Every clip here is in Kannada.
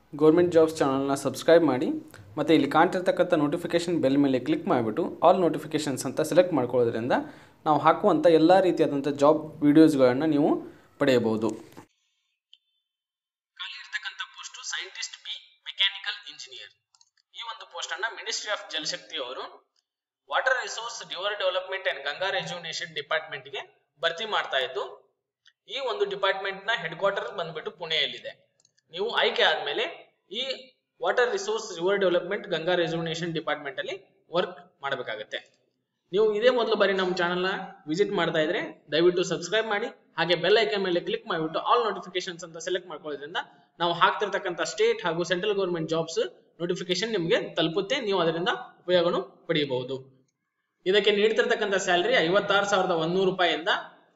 ಗೌರ್ಮೆಂಟ್ ಜಾಬ್ಸ್ ಚಾನಲ್ನ ಸಬ್ಸ್ಕ್ರೈಬ್ ಮಾಡಿ ಮತ್ತು ಇಲ್ಲಿ ಕಾಣ್ತಿರ್ತಕ್ಕಂಥ ನೋಟಿಫಿಕೇಷನ್ ಬೆಲ್ ಮೇಲೆ ಕ್ಲಿಕ್ ಮಾಡಿಬಿಟ್ಟು ಆಲ್ ನೋಟಿಫಿಕೇಷನ್ಸ್ ಅಂತ ಸೆಲೆಕ್ಟ್ ಮಾಡ್ಕೊಳ್ಳೋದ್ರಿಂದ ನಾವು ಹಾಕುವಂಥ ಎಲ್ಲ ರೀತಿಯಾದಂಥ ಜಾಬ್ ವೀಡಿಯೋಸ್ಗಳನ್ನು ನೀವು ಪಡೆಯಬಹುದು ಖಾಲಿ ಇರ್ತಕ್ಕಂಥ post scientist B mechanical engineer ಈ ಒಂದು ಪೋಸ್ಟನ್ನು ಮಿನಿಸ್ಟ್ರಿ ಆಫ್ ಜಲಶಕ್ತಿ ಅವರು water resource river development and Ganga rejuvenation ಡಿಪಾರ್ಟ್ಮೆಂಟ್ಗೆ ಭರ್ತಿ ಮಾಡ್ತಾ ಇದ್ದು ಈ ಒಂದು ಡಿಪಾರ್ಟ್ಮೆಂಟ್ನ ಹೆಡ್ ಕ್ವಾರ್ಟರ್ ಬಂದ್ಬಿಟ್ಟು ಪುಣೆಯಲ್ಲಿದೆ ನೀವು ಆಯ್ಕೆ ಆದ್ಮೇಲೆ ಈ water resource river development Ganga rejuvenation department ಅಲ್ಲಿ ವರ್ಕ್ ಮಾಡಬೇಕಾಗತ್ತೆ ನೀವು ಇದೇ ಮೊದಲು ಬಾರಿ ನಮ್ಮ ಚಾನಲ್ನ ವಿಸಿಟ್ ಮಾಡ್ತಾ ಇದ್ರೆ ದಯವಿಟ್ಟು ಸಬ್ಸ್ಕ್ರೈಬ್ ಮಾಡಿ ಹಾಗೆ ಬೆಲ್ ಐಕನ್ ಮೇಲೆ ಕ್ಲಿಕ್ ಮಾಡಿಬಿಟ್ಟು ಆಲ್ ನೋಟಿಫಿಕೇಶನ್ಸ್ ಅಂತ ಸೆಲೆಕ್ಟ್ ಮಾಡ್ಕೊಳ್ಳೋದ್ರಿಂದ ನಾವು ಹಾಕ್ತಿರ್ತಕ್ಕಂಥ ಸ್ಟೇಟ್ ಹಾಗೂ ಸೆಂಟ್ರಲ್ ಗೌರ್ಮೆಂಟ್ ಜಾಬ್ಸ್ ನೋಟಿಫಿಕೇಶನ್ ನಿಮಗೆ ತಲುಪುತ್ತೆ ನೀವು ಅದರಿಂದ ಉಪಯೋಗನು ಪಡೆಯಬಹುದು ಇದಕ್ಕೆ ನೀಡ್ತಿರ್ತಕ್ಕಂಥ ಸ್ಯಾಲರಿ ಐವತ್ತಾರು ಸಾವಿರದ ಒಂದೂರು ರೂಪಾಯಿಯಿಂದ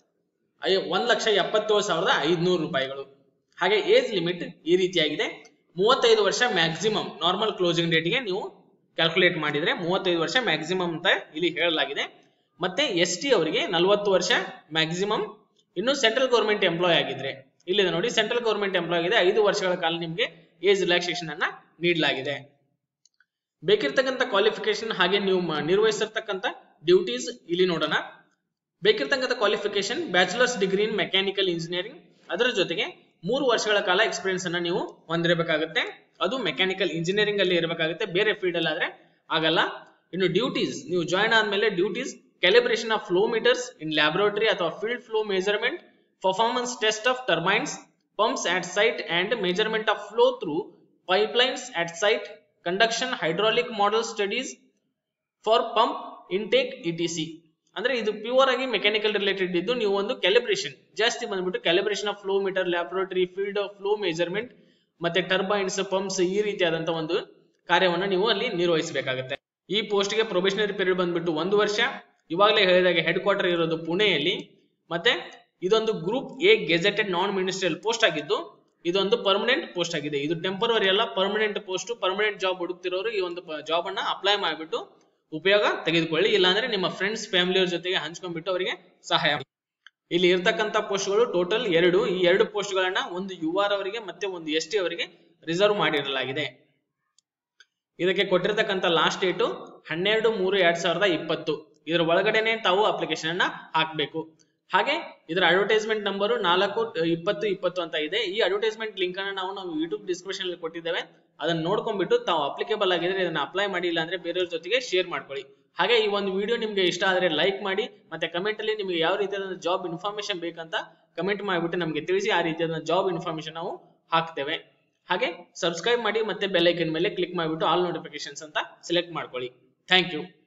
ಐ ಒಂದ್ ಲಕ್ಷ ಎಪ್ಪತ್ತೇಳು ಸಾವಿರದ ಐದುನೂರು ರೂಪಾಯಿಗಳು ಹಾಗೆ ಏಜ್ ಲಿಮಿಟ್ ಈ ರೀತಿಯಾಗಿದೆ ಮೂವತ್ತೈದು ವರ್ಷ ಮ್ಯಾಕ್ಸಿಮಮ್ ನಾರ್ಮಲ್ ಕ್ಲೋಸಿಂಗ್ ಡೇಟ್ಗೆ ನೀವು ಕ್ಯಾಲ್ಕುಲೇಟ್ ಮಾಡಿದ್ರೆ ಮೂವತ್ತೈದು ವರ್ಷ ಮ್ಯಾಕ್ಸಿಮಮ್ ಅಂತ ಇಲ್ಲಿ ಹೇಳಲಾಗಿದೆ ಮತ್ತೆ ಎಸ್ ಟಿ ಅವರಿಗೆ ನಲವತ್ತು ವರ್ಷ ಮ್ಯಾಕ್ಸಿಮಮ್ ಇನ್ನು ಸೆಂಟ್ರಲ್ ಗೌರ್ಮೆಂಟ್ ಎಂಪ್ಲಾಯ್ ಆಗಿದ್ರೆ ಇಲ್ಲಿದೆ ನೋಡಿ ಸೆಂಟ್ರಲ್ ಗೌರ್ಮೆಂಟ್ ಎಂಪ್ಲಾಯ್ ಆಗಿದೆ ಐದು ವರ್ಷಗಳ ಕಾಲ ನಿಮಗೆ ಏಜ್ ರಿಲ್ಯಾಕ್ಸೇಷನ್ ಅನ್ನ ನೀಡಲಾಗಿದೆ ಬೇಕಿರ್ತಕ್ಕಂಥ ಕ್ವಾಲಿಫಿಕೇಶನ್ ಹಾಗೆ ನೀವು ಮ- ನಿರ್ವಹಿಸಿರ್ತಕ್ಕಂಥ ಡ್ಯೂಟೀಸ್ ಇಲ್ಲಿ ನೋಡೋಣ ಬೇಕಿರ್ತಕ್ಕಂಥ qualification bachelors degree in mechanical engineering ಅದರ ಜೊತೆಗೆ ಮೂರು ವರ್ಷಗಳ ಕಾಲ ಎಕ್ಸ್ಪೀರಿಯನ್ಸ್ ಅನ್ನ ನೀವು ಹೊಂದಿರಬೇಕಾಗುತ್ತೆ ಅದು ಮೆಕ್ಯಾನಿಕಲ್ ಇಂಜಿನಿಯರಿಂಗ್ ಅಲ್ಲಿ ಇರಬೇಕಾಗುತ್ತೆ ಬೇರೆ ಫೀಲ್ಡ್ ಅಲ್ಲಿ ಆದ್ರೆ ಆಗಲ್ಲ ಇನ್ನು ಡ್ಯೂಟೀಸ್ ನೀವು ಜಾಯ್ನ್ ಆದ್ಮೇಲೆ duties calibration of flow meters in laboratory ಅಥವಾ field flow measurement performance test of turbines pumps at site and measurement of flow through pipelines at site conduction hydraulic model studies for pump intake etc ಅಂದ್ರೆ ಇದು ಪ್ಯೂರ್ ಆಗಿ ಮೆಕ್ಯಾನಿಕಲ್ ರಿಲೇಟೆಡ್ ಇದ್ದು ನೀವು ಒಂದು ಕ್ಯಾಲಿಬ್ರೇಷನ್ ಜಾಸ್ತಿ ಬಂದ್ಬಿಟ್ಟು calibration of flow meter laboratory field of flow measurement ಮತ್ತೆ ಟರ್ಬೈನ್ಸ್ ಪಂಪ್ಸ್ ಈ ರೀತಿಯಾದಂತ ಒಂದು ಕಾರ್ಯವನ್ನ ನೀವು ಅಲ್ಲಿ ನಿರ್ವಹಿಸಬೇಕಾಗುತ್ತೆ ಈ post ಗೆ ಪ್ರೊಬೇಷನರಿ ಪೀರಿಯಡ್ ಬಂದ್ಬಿಟ್ಟು ಒಂದು ವರ್ಷ ಇವಾಗಲೇ ಹೇಳಿದಾಗೆ ಹೆಡ್ ಕ್ವಾರ್ಟರ್ ಇರೋದು ಪುಣೆಯಲ್ಲಿ ಮತ್ತೆ ಇದೊಂದು group A gazetted non ministerial post ಆಗಿದ್ದು ಇದೊಂದು ಪರ್ಮನೆಂಟ್ ಪೋಸ್ಟ್ ಆಗಿದೆ ಇದು ಟೆಂಪರರಿ ಅಲ್ಲ ಪರ್ಮನೆಂಟ್ ಪೋಸ್ಟ್ ಪರ್ಮನೆಂಟ್ ಜಾಬ್ ಹುಡುಕ್ತಿರೋರು ಈ ಒಂದು ಜಾಬ್ ಅನ್ನ ಅಪ್ಲೈ ಮಾಡಿಬಿಟ್ಟು ಉಪಯೋಗ ತೆಗೆದುಕೊಳ್ಳಿ ಇಲ್ಲಾಂದ್ರೆ ನಿಮ್ಮ ಫ್ರೆಂಡ್ಸ್ ಫ್ಯಾಮಿಲಿಯವ್ರ ಜೊತೆಗೆ ಹಂಚ್ಕೊಂಡ್ಬಿಟ್ಟು ಅವರಿಗೆ ಸಹಾಯ ಮಾಡಿ. ಇಲ್ಲಿ ಇರ್ತಕ್ಕಂಥ ಪೋಸ್ಟ್ಗಳು ಟೋಟಲ್ ಎರಡು ಈ ಎರಡು ಪೋಸ್ಟ್ಗಳನ್ನ ಒಂದು ಯು ಆರ್ ಅವರಿಗೆ ಮತ್ತೆ ಒಂದು ಎಸ್ ಟಿ ಅವರಿಗೆ ರಿಸರ್ವ್ ಮಾಡಿರಲಾಗಿದೆ ಇದಕ್ಕೆ ಕೊಟ್ಟಿರ್ತಕ್ಕಂಥ ಲಾಸ್ಟ್ ಡೇಟು ಹನ್ನೆರಡು ಮೂರು ಎರಡ್ ಸಾವಿರದ ಇಪ್ಪತ್ತು ಇದರ ಒಳಗಡೆನೆ ತಾವು ಅಪ್ಲಿಕೇಶನ್ ಅನ್ನ ಹಾಕಬೇಕು ಹಾಗೆ ಇದರ ಅಡ್ವರ್ಟೈಸ್ಮೆಂಟ್ ನಂಬರು ನಾಲ್ಕು ಅಹ್, ಇಪ್ಪತ್ತು ಇಪ್ಪತ್ತು ಅಂತ ಇದೆ ಈ ಅಡ್ವರ್ಟೈಸ್ಮೆಂಟ್ ಲಿಂಕ್ ಅನ್ನ ನಾವು ನಾವು ಯೂಟ್ಯೂಬ್ ಡಿಸ್ಕ್ರಿಪ್ಷನ್ ಅಲ್ಲಿ ಕೊಟ್ಟಿದ್ದೇವೆ ಅದನ್ನ ನೋಡ್ಕೊಂಡ್ಬಿಟ್ಟು ತಾವು ಅಪ್ಲಿಕೇಬಲ್ ಆಗಿದ್ರೆ ಇದನ್ನ ಅಪ್ಲೈ ಮಾಡಿ ಇಲ್ಲ ಅಂದ್ರೆ ಬೇರೆಯವ್ರ ಜೊತೆಗೆ ಶೇರ್ ಮಾಡ್ಕೊಳ್ಳಿ ಹಾಗೆ ಈ ಒಂದು ವಿಡಿಯೋ ನಿಮ್ಗೆ ಇಷ್ಟ ಆದ್ರೆ ಲೈಕ್ ಮಾಡಿ ಮತ್ತೆ ಕಮೆಂಟ್ ಅಲ್ಲಿ ನಿಮ್ಗೆ ಯಾವ ರೀತಿಯಾದ ಜಾಬ್ ಇನ್ಫಾರ್ಮೇಶನ್ ಬೇಕಂತ ಕಮೆಂಟ್ ಮಾಡಿಬಿಟ್ಟು ನಮಗೆ ತಿಳಿಸಿ ಆ ರೀತಿಯಾದ ಜಾಬ್ ಇನ್ಫಾರ್ಮೇಶನ್ ನಾವು ಹಾಕ್ತೇವೆ ಹಾಗೆ ಸಬ್ಸ್ಕ್ರೈಬ್ ಮಾಡಿ ಮತ್ತೆ ಬೆಲ್ ಐಕನ್ ಮೇಲೆ ಕ್ಲಿಕ್ ಮಾಡಿಬಿಟ್ಟು ಆಲ್ ನೋಟಿಫಿಕೇಶನ್ಸ್ ಅಂತ ಸೆಲೆಕ್ಟ್ ಮಾಡ್ಕೊಳ್ಳಿ ಥ್ಯಾಂಕ್ ಯು